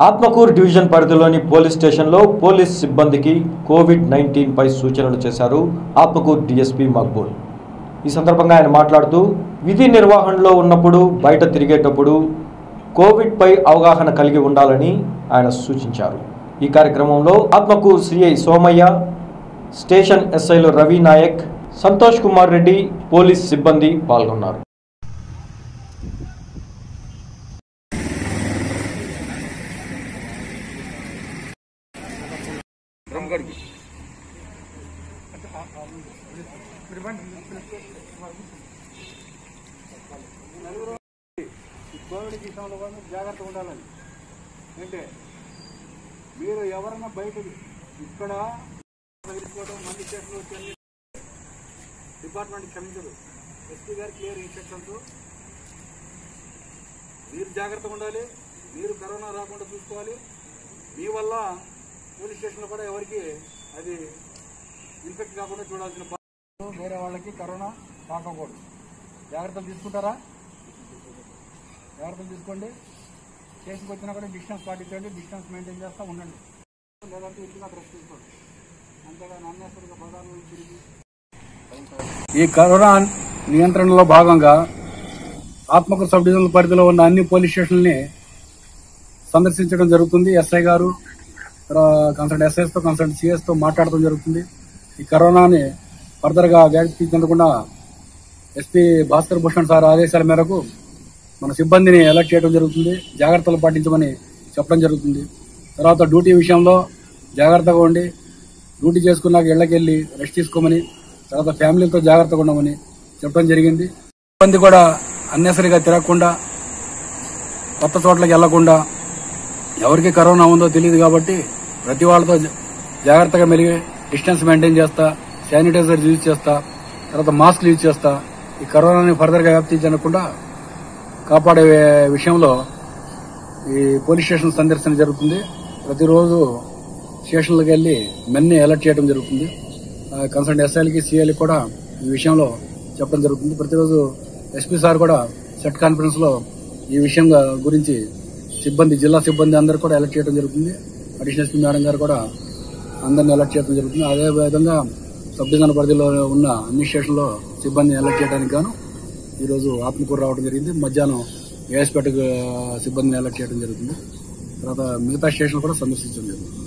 Atmakur division పరిధిలోని police స్టేషన్లో police సిబ్బందికి కోవిడ్ నైన్టీన్ పై సూచనలు చేశారు ఆత్మకూరు డిఎస్పీ మక్బూల్ ఈ సందర్భంగా ఆయన మాట్లాడుతూ విధి నిర్వహణలో ఉన్నప్పుడు బయట తిరిగేటప్పుడు కోవిడ్ పై అవగాహన కలిగి ఉండాలని ఆయన సూచించారు ఈ కార్యక్రమంలో ఆత్మకూరు సిఐ సోమయ్య స్టేషన్ ఎస్ఐలు రవి నాయక్ సంతోష్ కుమార్ రెడ్డి పోలీస్ సిబ్బంది పాల్గొన్నారు కోవిడ్ విషయంలో కూడా జాగ్రత్తగా ఉండాలని అంటే మీరు ఎవరన్నా బయట ఇక్కడ తగిలించుకోవడం మంది కేసులు వచ్చి అన్ని డిపార్ట్మెంట్ క్షమించదు ఎస్పీ గారు క్లియర్ ఇన్స్ట్రక్షన్స్ మీరు జాగ్రత్తగా ఉండాలి మీరు కరోనా రాకుండా చూసుకోవాలి మీ వల్ల పోలీస్ స్టేషన్లో కూడా ఎవరికి అది ఇన్ఫెక్ట్ కాకుండా చూడాల్సిన బాధ్యత. వేరే వాళ్ళకి కరోనా రాకూడదు జాగ్రత్తలు తీసుకుంటారా జాగ్రత్తలు తీసుకోండి స్టేషన్కి వచ్చినా కూడా డిస్టెన్స్ పాటించండి డిస్టెన్స్ మెయింటైన్ చేస్తూ ఉండండి లేదంటే ఇంటిగా రెస్ట్ తీసుకోండి అంతేగాని అన్నెసరిగా పదాలు తిరిగి ఈ కరోనా నియంత్రణలో భాగంగా ఆత్మకూరు సబ్ డివిజనల్ పరిధిలో ఉన్న అన్ని పోలీస్ స్టేషన్లని సందర్శించడం జరుగుతుంది ఎస్ఐ గారు కన్సల్ట్ ఎస్ఐస్తో కన్సల్ట్ సిఎస్తో మాట్లాడటం జరుగుతుంది ఈ కరోనాని ఫర్దర్గా వ్యాప్తి చెందకుండా ఎస్పీ భాస్కర్ భూషణ్ సార్ ఆదేశాల మేరకు మన సిబ్బందిని అలర్ట్ చేయడం జరుగుతుంది జాగ్రత్తలు పాటించమని చెప్పడం జరుగుతుంది తర్వాత డ్యూటీ విషయంలో జాగ్రత్తగా ఉండి డ్యూటీ చేసుకున్నాక ఇళ్ళకి వెళ్ళి రెస్ట్ తీసుకోమని తర్వాత ఫ్యామిలీతో జాగ్రత్తగా ఉండమని చెప్పడం జరిగింది సిబ్బంది కూడా అన్నెసరిగా తిరగకుండా కొత్త చోట్లకి వెళ్లకుండా ఎవరికి కరోనా ఉందో తెలియదు కాబట్టి ప్రతి వాళ్ళతో జా- జాగ్రత్తగా మెలిగి డిస్టెన్స్ మెయింటైన్ చేస్తా శానిటైజర్ యూజ్ చేస్తా తర్వాత మాస్క్ యూజ్ చేస్తా ఈ కరోనాని ఫర్దర్ గా వ్యాప్తి చెందకుండా కాపాడే విషయంలో ఈ పోలీస్ స్టేషన్ సందర్శన జరుగుతుంది ప్రతిరోజు స్టేషన్లకు వెళ్లి మెన్ని అలర్ట్ చేయడం జరుగుతుంది కన్సర్న్ ఎస్ఐలకి సిఐలకి కూడా ఈ విషయంలో చెప్పడం జరుగుతుంది ప్రతిరోజు ఎస్పీ సార్ కూడా సెట్ కాన్ఫరెన్స్ లో ఈ విషయం గురించి సిబ్బంది జిల్లా సిబ్బంది అందరూ కూడా అలర్ట్ చేయడం జరుగుతుంది అడిషనల్ ఎస్పీ మేడం గారు కూడా అందరిని అలర్ట్ చేయడం జరుగుతుంది అదే విధంగా సబ్ డివిజన్ పరిధిలో ఉన్న అన్ని స్టేషన్లో సిబ్బందిని అలర్ట్ చేయడానికి గాను ఈరోజు ఆత్మకూరు రావడం జరిగింది మధ్యాహ్నం ఏఎస్పేట సిబ్బందిని అలర్ట్ చేయడం జరుగుతుంది తర్వాత మిగతా స్టేషన్ కూడా సందర్శించడం జరుగుతుంది